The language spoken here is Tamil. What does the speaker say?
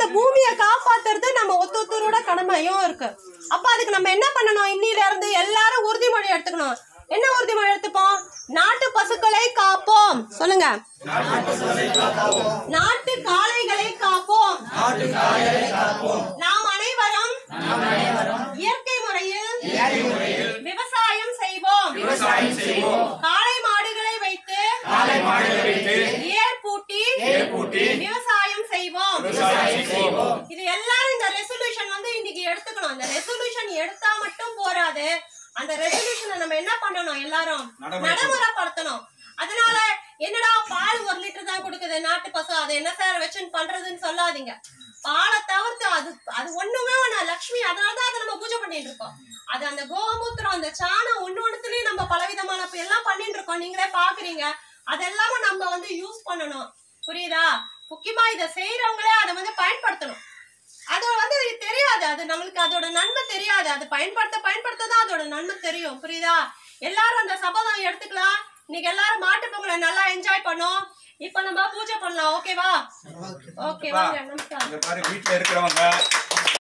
பூமியை காப்பாத்துறது நம்ம ஒத்து ஒருத்தரோட கடமையும் இருக்கு அப்ப அதுக்கு நம்ம என்ன பண்ணணும் இன்னில இருந்து எல்லாரும் உறுதிமொழி எடுத்துக்கணும் என்ன உறுதிமொழி எடுத்துப்போம் நாட்டு பசுக்களை காப்போம் சொல்லுங்க நாட்டு காளைகளை காப்போம் நாம் அனைவரும் இயற்கை முறையில் விவசாயம் செய்வோம் காளை மாடுகளை வைத்து ஏர் பூட்டி விவசாயம் செய்வோம் இது எல்லாரும் இந்த ரெசல்யூஷன் வந்து இன்னைக்கு எடுத்துக்கணும் இந்த ரெசல்யூஷன் எடுத்தா மட்டும் போராது அந்த ரெசல்யூஷனை நம்ம என்ன பண்ணணும் எல்லாரும் நடைமுறைப்படுத்தணும் அதனால என்னடா பால் ஒரு லிட்டர் தான் கொடுக்குது நாட்டு பசு அதை என்ன சார் வச்சு பண்றதுன்னு சொல்லாதீங்க பாலை தவிர்த்து அது அது ஒண்ணுமே ஒண்ணு லக்ஷ்மி அதனால தான் அதை நம்ம பூஜை பண்ணிட்டு இருக்கோம் அது அந்த கோமூத்திரம் அந்த சாணம் ஒண்ணு ஒண்ணுத்துலயும் நம்ம பலவிதமான இப்ப எல்லாம் பண்ணிட்டு இருக்கோம் நீங்களே பாக்குறீங்க அதெல்லாம நம்ம வந்து யூஸ் பண்ணணும் புரியுதா முக்கியமா இதை செய்யறவங்களே அதை வந்து பயன்படுத்தணும் அது வந்து தெரியாது அது நம்மளுக்கு அதோட நன்மை தெரியாது அது பயன்படுத்த பயன்படுத்த தான் அதோட நன்மை தெரியும் புரியுதா எல்லாரும் அந்த சபதம் எடுத்துக்கலாம் இன்னைக்கு எல்லாரும் மாட்டு பொங்கலை நல்லா என்ஜாய் பண்ணோம் இப்ப நம்ம பூஜை பண்ணலாம் ஓகேவா ஓகே வாங்க நமஸ்காரம் இந்த மாதிரி வீட்டுல இருக்கிறவங்க